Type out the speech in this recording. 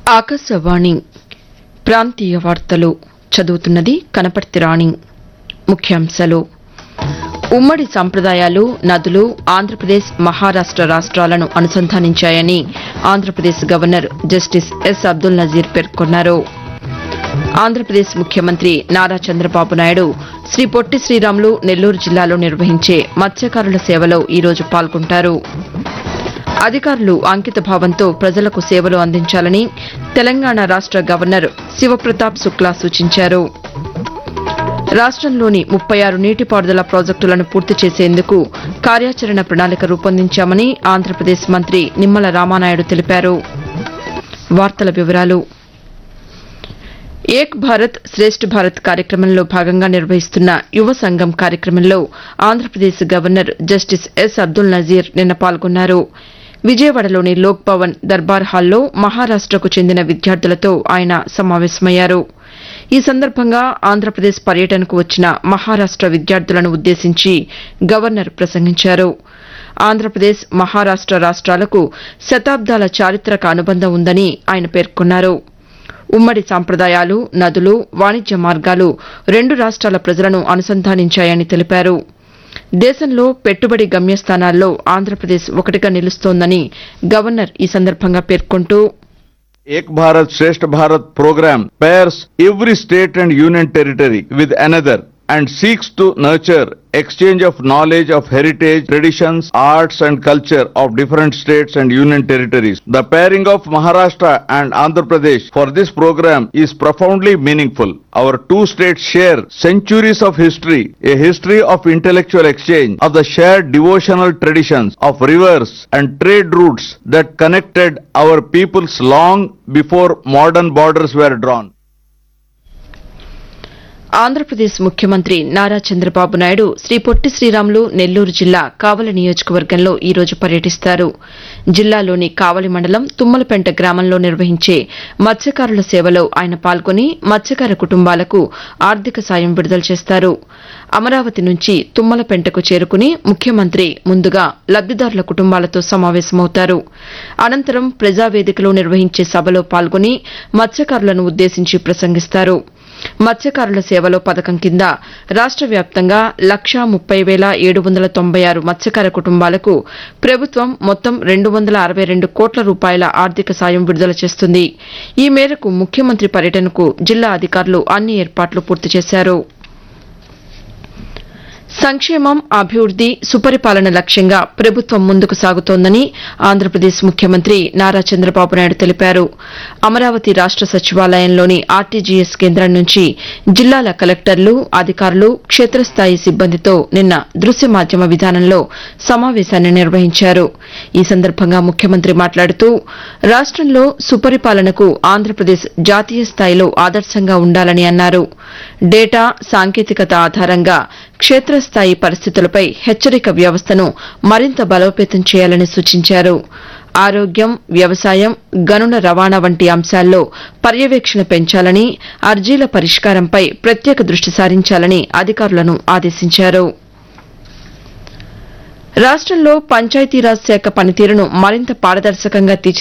ఆకాశవాణి ప్రాంతీయ వార్తలు చదువుతున్నది కనపర్తి రాణి ముఖ్యాంశాలు ఉమ్మడి సంప్రదాయాలు నదులు ఆంధ్రప్రదేశ్ మహారాష్ట రాష్ట్రాలను అనుసంధానించాయని Andhra Pradesh governor justice S Abdul Nazeer పేర్కొన్నారు ఆంధ్రప్రదేశ్ ముఖ్యమంత్రి నారా చంద్రబాబు నాయుడు శ్రీ పొట్టి శ్రీరాములు నెల్లూరు జిల్లాలో నిర్వహించే మత్స్యకారుల సేవలో ఈరోజు పాల్గొంటారు అధికారులు అంకిత భావంతో ప్రజలకు సేవలు అందించాలని తెలంగాణ రాష్ట గవర్నర్ శివప్రతాప్ శుక్లా సూచించారు రాష్టంలోని ముప్పై ఆరు నీటిపారుదల ప్రాజెక్టులను పూర్తి చేసేందుకు కార్యాచరణ ప్రణాళిక రూపొందించామని ఆంధ్రప్రదేశ్ మంత్రి నిమ్మల రామానాయుడు తెలిపారు వార్తల వివరాలు ఏక్ భారత్ శ్రేష్ఠ భారత్ కార్యక్రమంలో భాగంగా నిర్వహిస్తున్న యువ సంఘం కార్యక్రమంలో Andhra Pradesh governor justice S Abdul Nazeer నిన్న పాల్గొన్నారు విజయవాడలోని లోక్ భవన్ దర్బార్ హాల్లో మహారాష్టకు చెందిన విద్యార్థులతో ఆయన సమావేశమయ్యారు ఈ సందర్భంగా ఆంధ్రప్రదేశ్ పర్యటనకు వచ్చిన మహారాష్ట విద్యార్థులను ఉద్దేశించి గవర్నర్ ప్రసంగించారు ఆంధ్రప్రదేశ్ మహారాష్ట రాష్ట్రాలకు శతాబ్దాల చారిత్రక అనుబంధం ఉందని ఆయన పేర్కొన్నారు ఉమ్మడి సంప్రదాయాలు నదులు వాణిజ్య మార్గాలు రెండు రాష్ట్రాల ప్రజలను అనుసంధానించాయని తెలిపారు దేశంలో పెట్టుబడి గమ్యస్థానాల్లో ఆంధ్రప్రదేశ్ ఒకటిగా నిలుస్తోందని గవర్నర్ ఈ సందర్భంగా పేర్కొంటూ Ek Bharat Shresth Bharat program pairs every state and union territory with another and seeks to nurture exchange of knowledge of heritage, traditions, arts and culture of different states and union territories. The pairing of Maharashtra and Andhra Pradesh for this program is profoundly meaningful. Our two states share centuries of history, a history of intellectual exchange, of the shared devotional traditions, of rivers and trade routes that connected our peoples long before modern borders were drawn. Andhra Pradesh ముఖ్యమంత్రి నారా చంద్రబాబు నాయుడు శ్రీ పొట్టి శ్రీరాములు నెల్లూరు జిల్లా కావలి నియోజకవర్గంలో ఈ రోజు పర్యటిస్తారు జిల్లాలోని కావలి మండలం తుమ్మలపెంట గ్రామంలో నిర్వహించే మత్స్యకారుల సేవలో ఆయన పాల్గొని మత్స్యకార కుటుంబాలకు ఆర్థిక సాయం విడుదల చేస్తారు అమరావతి నుంచి తుమ్మలపెంటకు చేరుకుని ముఖ్యమంత్రి ముందుగా లబ్దిదారుల కుటుంబాలతో సమావేశమవుతారు అనంతరం ప్రజావేదికలో నిర్వహించే సభలో పాల్గొని మత్స్యకారులను ఉద్దేశించి ప్రసంగిస్తారు మత్స్యకారుల సేవలో పథకం కింద రాష్ట వ్యాప్తంగా లక్షా ముప్పై వేల ఏడు వందల తొంభై ఆరు మత్స్యకార కుటుంబాలకు ప్రభుత్వం మొత్తం రెండు వందల అరవై రెండు కోట్ల రూపాయల ఆర్థిక సాయం విడుదల చేస్తుంది ఈ మేరకు ముఖ్యమంత్రి పర్యటనకు జిల్లా అధికారులు అన్ని ఏర్పాట్లు పూర్తి చేశారు సంక్షేమం అభివృద్ది సుపరిపాలన లక్ష్యంగా ప్రభుత్వం ముందుకు సాగుతోందని ఆంధ్రప్రదేశ్ ముఖ్యమంత్రి నారా చంద్రబాబు నాయుడు తెలిపారు అమరావతి రాష్ట సచివాలయంలోని ఆర్టీజీఎస్ కేంద్రం నుంచి జిల్లాల కలెక్టర్లు అధికారులు క్షేత్రస్థాయి సిబ్బందితో నిన్న దృశ్య మాధ్యమ విధానంలో సమావేశాన్ని నిర్వహించారు ఈ సందర్భంగా ముఖ్యమంత్రి మాట్లాడుతూ రాష్టంలో సుపరిపాలనకు ఆంధ్రప్రదేశ్ జాతీయ స్థాయిలో ఆదర్శంగా ఉండాలని అన్నారు డేటా సాంకేతికత ఆధారంగా క్షేత్రస్థాయి పరిస్థితులపై హెచ్చరిక వ్యవస్థను మరింత బలోపేతం చేయాలని సూచించారు ఆరోగ్యం వ్యవసాయం గనుల రవాణా వంటి అంశాల్లో పర్యవేక్షణ పెంచాలని అర్జీల పరిష్కారంపై ప్రత్యేక దృష్టి సారించాలని అధికారులను ఆదేశించారు రాష్టంలో పంచాయతీరాజ్ శాఖ పనితీరును మరింత పారదర్శకంగా